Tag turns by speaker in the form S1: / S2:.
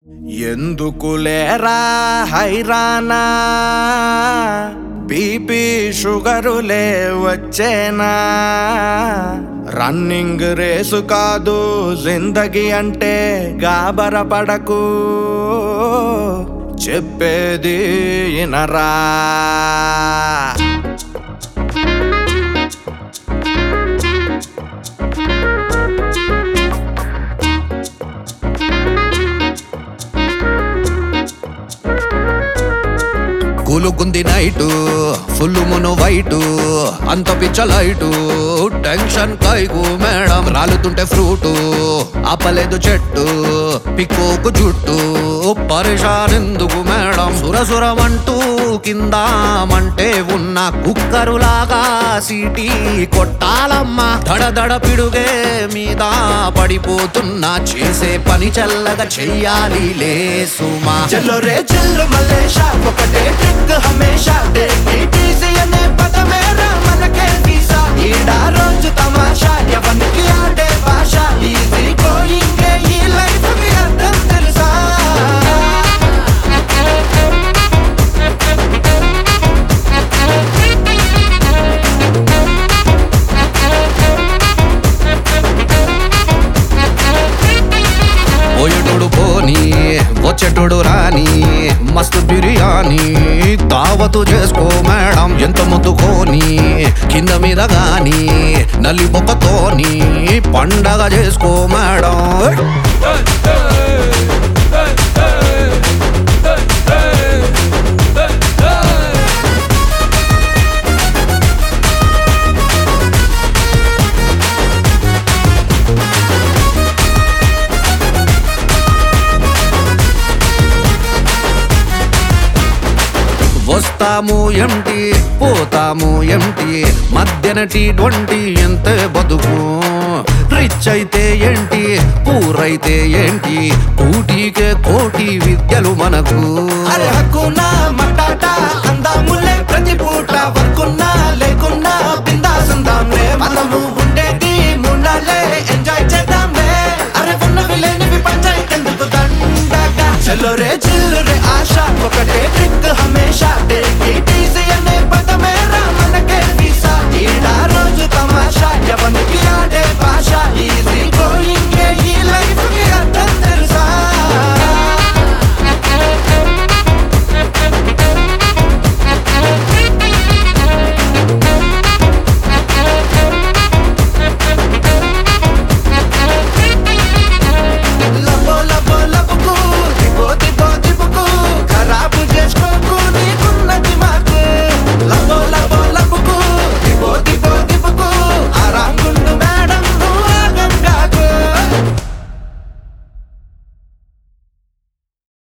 S1: ఎందుకు లేరా హైరానా బీపీ షుగరులే వచ్చేనా రన్నింగ్ రేసు కాదు జిందగీ అంటే గాబరపడకు చెప్పేది ఇనరా
S2: కూలుకుంది నైటు ఫుల్ మును వైటు అంత పిచ్చ లైటు టెన్షన్ కైకు మేడం రాలుతుంటే ఫ్రూటు ఆపలేదు చెట్టు పిక్కోకు జుట్టు పరిషాన్ ఎందుకు మేడం సురసురమంటూ కిందామంటే ఉన్న కుక్కరులాగా సీటీ కొట్టాలమ్మా దడ దడ పిడుగే మీద పడిపోతున్నా చేసే పని చల్లగా చెయ్యాలి లే సుమా
S1: చలో రే చల్లు మలేషా ఒకటే ట్రిక్ హమేషా ఈజీ అనే పదమేరా మనకే వీసా ఈడా రోజు తమాషా ఎవరికి ఆడే భాష ఈజీ గోయింగ్ ఈ లైఫ్ కి అర్థం తెలుసా
S2: పోయేటోడు పోని వచ్చేటోడు రాని మస్తు బిర్యానీ దావతు చేసుకో మేడం ఎంత ముద్దుకోని కింద మీద గాని నల్లి బొక్కతోని పండగ చేసుకో మేడం వస్తాము ఎంటి పోతాము ఎంటి మధ్యన టీ ట్వంటీ ఎంతే బతుకు రిచ్ అయితే ఏంటి పూరైతే ఏంటి కూటికే కోటి విద్యలు మనకు
S1: అరే హక్కున్నా మటాటా అందాములే ప్రతి పూట వర్కున్నా లేకున్నా